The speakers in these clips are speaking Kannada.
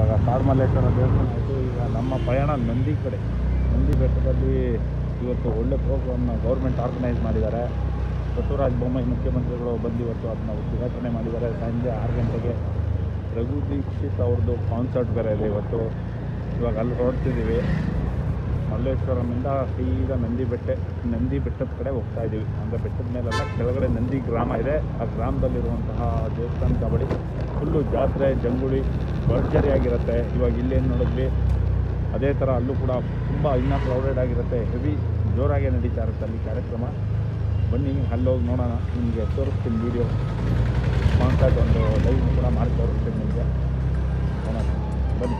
ಇವಾಗ ಕಾಡ್ಮಲ್ಲೇಶ್ವರ ದೇವಸ್ಥಾನ ಆಯಿತು ಈಗ ನಮ್ಮ ಪಯಣ ನಂದಿ ಕಡೆ ನಂದಿ ಬೆಟ್ಟದಲ್ಲಿ ಇವತ್ತು ಒಳ್ಳೆ ಪ್ರೋಗ್ರಾಮ್ನ ಗೌರ್ಮೆಂಟ್ ಆರ್ಗನೈಸ್ ಮಾಡಿದ್ದಾರೆ ಬಸವರಾಜ ಬೊಮ್ಮಾಯಿ ಮುಖ್ಯಮಂತ್ರಿಗಳು ಬಂದು ಇವತ್ತು ಅದನ್ನ ಉದ್ಘಾಟನೆ ಮಾಡಿದ್ದಾರೆ ಸಂಜೆ ಆರು ಗಂಟೆಗೆ ರಘು ದೀಕ್ಷಿತ್ ಅವ್ರದ್ದು ಕಾನ್ಸರ್ಟ್ ಬೇರೆ ಇದೆ ಇವತ್ತು ಇವಾಗ ಅಲ್ಲಿ ಹೊರಡ್ತಿದ್ದೀವಿ ಮಲ್ಲೇಶ್ವರಮಿಂದ ಸೀದಾ ನಂದಿ ಬೆಟ್ಟ ನಂದಿ ಬೆಟ್ಟದ ಕಡೆ ಹೋಗ್ತಾ ಇದ್ದೀವಿ ಅಂದರೆ ಬೆಟ್ಟದ ಮೇಲೆಲ್ಲ ಕೆಳಗಡೆ ನಂದಿ ಗ್ರಾಮ ಇದೆ ಆ ಗ್ರಾಮದಲ್ಲಿರುವಂತಹ ದೇವಸ್ಥಾನದ ಬಳಿ ಫುಲ್ಲು ಜಾತ್ರೆ ಜಂಗುಳಿ ಭರ್ಜರಿಯಾಗಿರುತ್ತೆ ಇವಾಗ ಇಲ್ಲೇನು ನೋಡಿದ್ವಿ ಅದೇ ಥರ ಅಲ್ಲೂ ಕೂಡ ತುಂಬ ಇನ್ನೂ ಕ್ರೌಡೆಡ್ ಆಗಿರುತ್ತೆ ಹೆವಿ ಜೋರಾಗೆ ನಡೀತಾ ಇರುತ್ತೆ ಅಲ್ಲಿ ಕಾರ್ಯಕ್ರಮ ಬನ್ನಿ ಅಲ್ಲೋಗಿ ನೋಡೋಣ ನಿಮಗೆ ತೋರಿಸ್ತೀನಿ ವೀಡಿಯೋ ಕಾನ್ಸರ್ಟ್ ಒಂದು ಲೈವ್ ಕೂಡ ಮಾಡಿ ತೋರಿಸ್ತೀನಿ ನಿಮಗೆ ನೋಡೋಣ ಬನ್ನಿ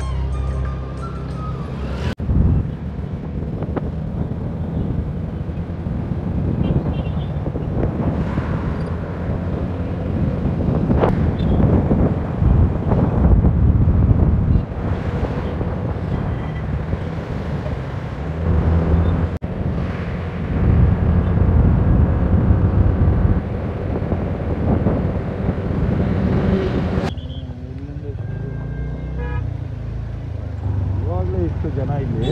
ಇವಾಗಲೇ ಇಷ್ಟು ಜನ ಇಲ್ಲಿ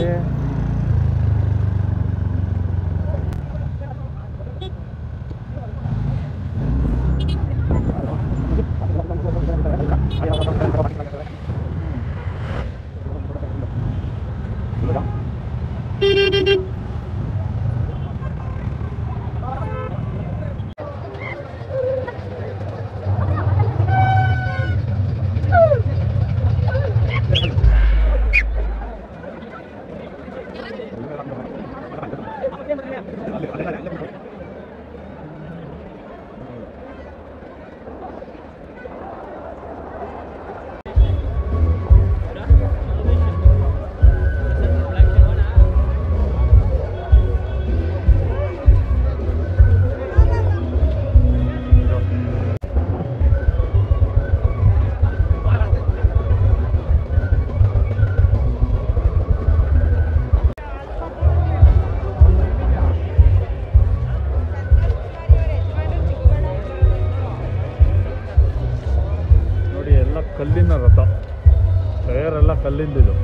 ನೋಡಿ ಎಲ್ಲ ಕಲ್ಲಿನ ರಥ ಟಯರೆಲ್ಲ ಕಲ್ಲಿಂದಿದು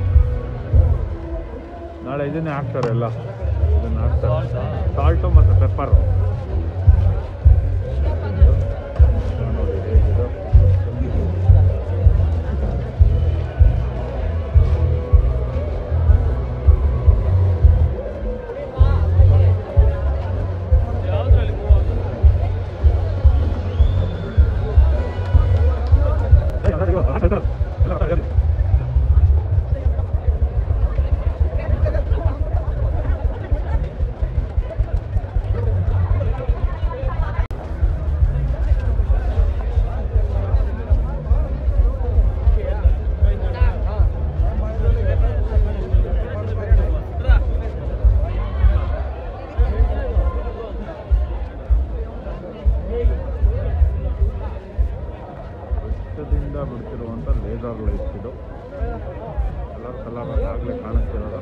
ನಾಳೆ ಇದನ್ನೇ ಹಾಕ್ತಾರೆ ಎಲ್ಲ ಇದನ್ನ ಹಾಕ್ತಾರೆ ಸಾಲ್ಟು ಮತ್ತು ಪೆಪ್ಪರು ನೋಡಿ ಹೇಗಿದೆ ಬೆಟ್ಟದಿಂದ ಬಿಡ್ತಿರುವಂಥ ಲೇಸರ್ ಲೈಟ್ಸ್ ಇದು ಕಲರ್ ಕಲರ್ ಆಗಲೇ ಕಾಣಿಸ್ತಿರೋದು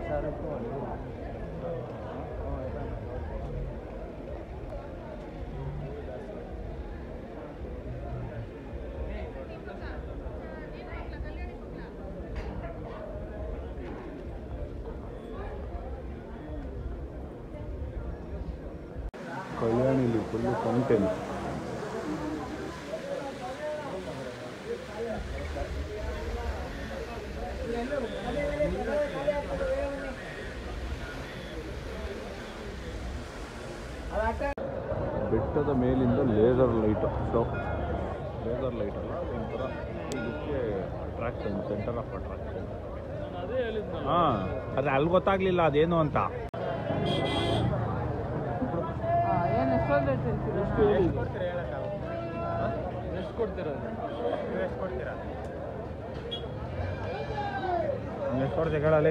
ಕಲ್ಯಾಣಿಲಿ ಫುಲ್ಲು ಫೌಂಟೇನ್ ಬೆಟ್ಟದ ಮೇಲಿಂದ laser light so laser light ಅಲ್ಲ ಒಂಥರ ಇದಕ್ಕೆ ಅಟ್ರಾಕ್ಷನ್ ಸೆಂಟರ್ ಆಫ್ ಅಟ್ರಾಕ್ಷನ್ ಹಾಂ ಆದರೆ ಅಲ್ಲಿ ಗೊತ್ತಾಗ್ಲಿಲ್ಲ ಅದೇನು ಅಂತ ಏನು ಎಷ್ಟೊಂದು ಎಷ್ಟು ಕೊಡ್ತೀರಾ ಎಷ್ಟು ಕೊಡ್ತೀರಾ ಎಷ್ಟು ಕೊಡ್ತೀವಿ ಕೇಳಲಿ